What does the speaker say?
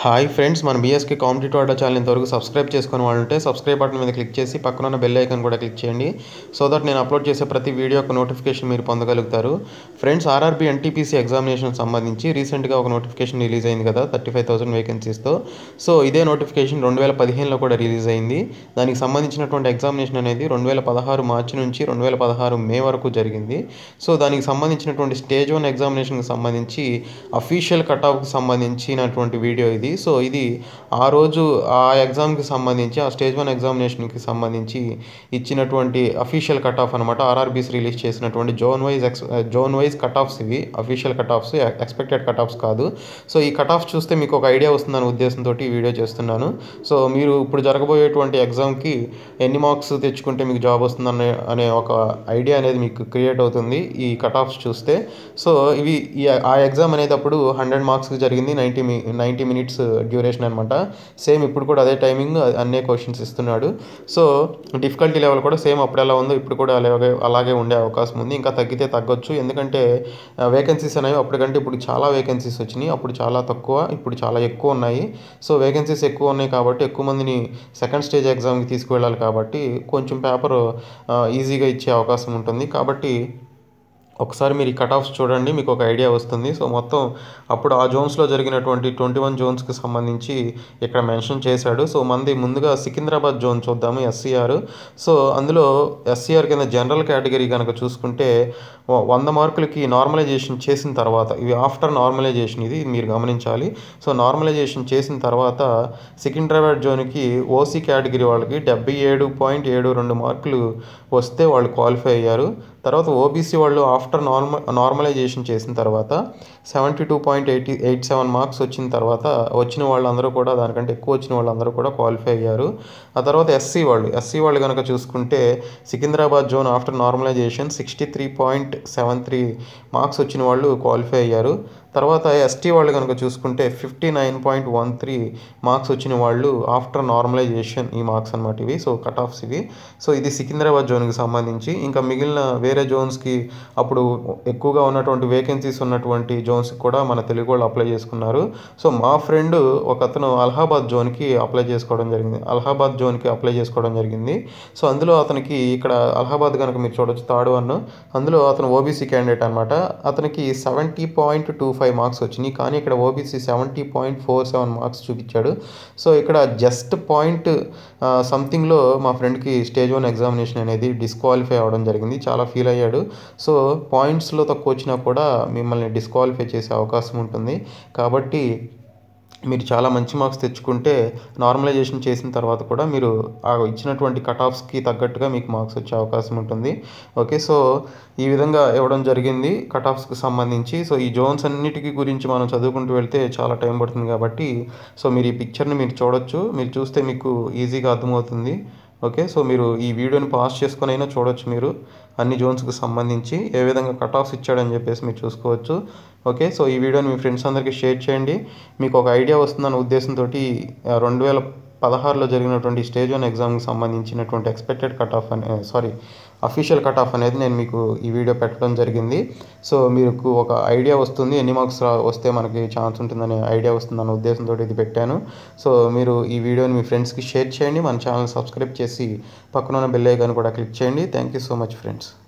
hi friends మన BSK competitive అడ్డా channel ఇంతవరకు సబ్స్క్రైబ్ చేసుకుని వాళ్ళు ఉంటే సబ్స్క్రైబ్ బటన్ మీద క్లిక్ చేసి పక్కన ఉన్న బెల్ ఐకాన్ కూడా క్లిక్ చేయండి సో దట్ నేను అప్లోడ్ చేసే ప్రతి వీడియో యొక్క నోటిఫికేషన్ మీరు పొందగలుగుతారు ఫ్రెండ్స్ ఆర్ఆర్బీ ఎన్టీపీసీ ఎగ్జామినేషన్ సంబంధించి రీసెంట్గా ఒక నోటిఫికేషన్ రిలీజ్ అయింది కదా థర్టీ ఫైవ్ థౌసండ్ వేకెన్సీస్తో సో ఇదే నోటిఫికేషన్ రెండు వేల పదిహేనులో కూడా రిలీజ్ అయింది దానికి సంబంధించినటువంటి ఎగ్జామినేషన్ అనేది రెండు వేల పదహారు మార్చి నుంచి రెండు వేల పదహారు మే వరకు జరిగింది సో దానికి సంబంధించినటువంటి స్టేజ్ వన్ ఎగ్జామినేషన్కి సంబంధించి అఫీషియల్ కట్ ఆఫ్కి సంబంధించినటువంటి వీడియో ఇది సో ఇది ఆ రోజు ఆ ఎగ్జామ్కి సంబంధించి ఆ స్టేజ్ వన్ ఎగ్జామినేషన్కి సంబంధించి ఇచ్చినటువంటి అఫీషియల్ కట్ ఆఫ్ అనమాట ఆర్ఆర్బీస్ రిలీజ్ చేసినటువంటి zone wise ex zone wise cut offs ఇవి official cut offs expected cut offs కాదు సో ఈ కట్ ఆఫ్ చూస్తే మీకు ఒక ఐడియా వస్తుందనే ఉద్దేశంతో ఈ వీడియో చేస్తున్నాను సో మీరు ఇప్పుడు జరగబోయేటువంటి ఎగ్జామ్కి ఎన్ని మార్క్స్ తెచ్చుకుంటే మీకు జాబ్ వస్తుందనే అనే ఒక ఐడియా అనేది మీకు క్రియేట్ అవుతుంది ఈ కట్ ఆఫ్స్ చూస్తే సో ఇవి ఈ ఆ ఎగ్జామ్ అనేది అప్పుడు హండ్రెడ్ మార్క్స్కి జరిగింది నైంటీ మీ నైంటీ మినిట్స్ డ్యూరేషన్ అనమాట సేమ్ ఇప్పుడు కూడా అదే టైమింగ్ అన్నే క్వశ్చన్స్ ఇస్తున్నాడు సో డిఫికల్టీ లెవెల్ కూడా సేమ్ అప్పుడు ఎలా ఉందో ఇప్పుడు కూడా అలాగే అలాగే ఉండే అవకాశం ఉంది ఇంకా తగ్గితే తగ్గొచ్చు ఎందుకంటే వేకెన్సీస్ అనేవి అప్పటికంటే ఇప్పుడు చాలా వేకెన్సీస్ వచ్చినాయి అప్పుడు చాలా తక్కువ ఇప్పుడు చాలా ఎక్కువ ఉన్నాయి సో వేకెన్సీస్ ఎక్కువ ఉన్నాయి కాబట్టి ఎక్కువ మందిని సెకండ్ స్టేజ్ ఎగ్జామ్కి తీసుకువెళ్ళాలి కాబట్టి కొంచెం పేపర్ ఈజీగా ఇచ్చే అవకాశం ఉంటుంది కాబట్టి ఒకసారి మీరు ఈ కట్ ఆఫ్స్ చూడండి మీకు ఒక ఐడియా వస్తుంది సో మొత్తం అప్పుడు ఆ జోన్స్లో జరిగినటువంటి ట్వంటీ వన్ జోన్స్కి సంబంధించి ఇక్కడ మెన్షన్ చేశాడు సో మంది ముందుగా సికింద్రాబాద్ జోన్ చూద్దాము ఎస్సీఆర్ సో అందులో ఎస్సీఆర్ కింద జనరల్ కేటగిరీ కనుక చూసుకుంటే వంద మార్కులకి నార్మలైజేషన్ చేసిన తర్వాత ఇవి ఆఫ్టర్ నార్మలైజేషన్ ఇది మీరు గమనించాలి సో నార్మలైజేషన్ చేసిన తర్వాత సికింద్రాబాద్ జోన్కి ఓసీ కేటగిరీ వాళ్ళకి డెబ్బై ఏడు పాయింట్ ఏడు రెండు మార్కులు వస్తే వాళ్ళు క్వాలిఫై అయ్యారు తర్వాత ఓబీసీ వాళ్ళు ఆఫ్టర్ నార్మల్ నార్మలైజేషన్ చేసిన తర్వాత seventy two point eighty eight seven marks వచ్చిన తర్వాత వచ్చిన వాళ్ళందరూ కూడా దానికంటే ఎక్కువ వచ్చిన వాళ్ళందరూ కూడా క్వాలిఫై అయ్యారు ఆ తర్వాత ఎస్సీ వాళ్ళు ఎస్సీ వాళ్ళు కనుక చూసుకుంటే Secunderabad zone after normalization sixty three point seven three marks వచ్చిన వాళ్ళు క్వాలిఫై అయ్యారు తర్వాత ఎస్టీ వాళ్ళు కనుక చూసుకుంటే fifty nine point one three marks వచ్చిన వాళ్ళు ఆఫ్టర్ నార్మలైజేషన్ ఈ మార్క్స్ అనమాట ఇవి సో కట్ ఆఫ్స్ ఇవి సో ఇది సికింద్రాబాద్ జోన్కి సంబంధించి ఇంకా మిగిలిన వేరే జోన్స్కి అప్పుడు ఎక్కువగా ఉన్నటువంటి వేకెన్సీస్ ఉన్నటువంటి జోన్స్కి కూడా మన తెలుగు వాళ్ళు అప్లై చేసుకున్నారు సో మా ఫ్రెండ్ ఒక అతను అలహాబాద్ జోన్కి అప్లై చేసుకోవడం జరిగింది అలహాబాద్ జోన్కి అప్లై చేసుకోవడం జరిగింది సో అందులో అతనికి ఇక్కడ అలహాబాద్ కనుక మీరు చూడొచ్చు థర్డ్ వన్ అందులో అతను ఓబీసీ క్యాండిడేట్ అనమాట అతనికి seventy point two five marks వచ్చినాయి కానీ ఇక్కడ OBC seventy point four seven marks చూపించాడు సో ఇక్కడ జస్ట్ పాయింట్ సంథింగ్లో మా ఫ్రెండ్కి స్టేజ్ వన్ ఎగ్జామినేషన్ అనేది డిస్క్వాలిఫై అవ్వడం జరిగింది చాలా ఫీల్ అయ్యాడు సో పాయింట్స్లో తక్కువ వచ్చినా కూడా మిమ్మల్ని డిస్క్వాలిఫై చేసే అవకాశం ఉంటుంది కాబట్టి మీరు చాలా మంచి మార్క్స్ తెచ్చుకుంటే నార్మలైజేషన్ చేసిన తర్వాత కూడా మీరు ఆ ఇచ్చినటువంటి కట్ ఆఫ్స్కి తగ్గట్టుగా మీకు మార్క్స్ వచ్చే అవకాశం ఉంటుంది ఓకే సో ఈ విధంగా ఇవ్వడం జరిగింది కట్ ఆఫ్స్కి సంబంధించి సో ఈ జోన్స్ అన్నిటికీ గురించి మనం చదువుకుంటూ వెళ్తే చాలా టైం పడుతుంది కాబట్టి సో మీరు ఈ పిక్చర్ని మీరు చూడొచ్చు మీరు చూస్తే మీకు ఈజీగా అర్థమవుతుంది ఓకే సో మీరు ఈ వీడియోని పాస్ చేసుకొని అయినా చూడొచ్చు మీరు అన్ని జోన్స్కి సంబంధించి ఏ విధంగా కట్ ఆఫ్స్ ఇచ్చాడని చెప్పేసి మీరు చూసుకోవచ్చు ఓకే సో ఈ వీడియోని మీ ఫ్రెండ్స్ అందరికీ షేర్ చేయండి మీకు ఒక ఐడియా వస్తుందన్న ఉద్దేశంతో రెండు వేల పదహారులో జరిగినటువంటి స్టేజ్ వన్ ఎగ్జామ్కి సంబంధించినటువంటి ఎక్స్పెక్టెడ్ కట్ ఆఫ్ అనే సారీ అఫీషియల్ కట్ ఆఫ్ అనేది నేను మీకు ఈ వీడియో పెట్టడం జరిగింది సో మీకు ఒక ఐడియా వస్తుంది ఎన్ని మార్క్స్ వస్తే మనకి ఛాన్స్ ఉంటుందనే ఐడియా వస్తుందన్న ఉద్దేశంతో ఇది పెట్టాను సో మీరు ఈ వీడియోని మీ ఫ్రెండ్స్కి షేర్ చేయండి మన ఛానల్ సబ్స్క్రైబ్ చేసి పక్కన ఉన్న బెల్ ఐకాన్ కూడా క్లిక్ చేయండి thank you so much friends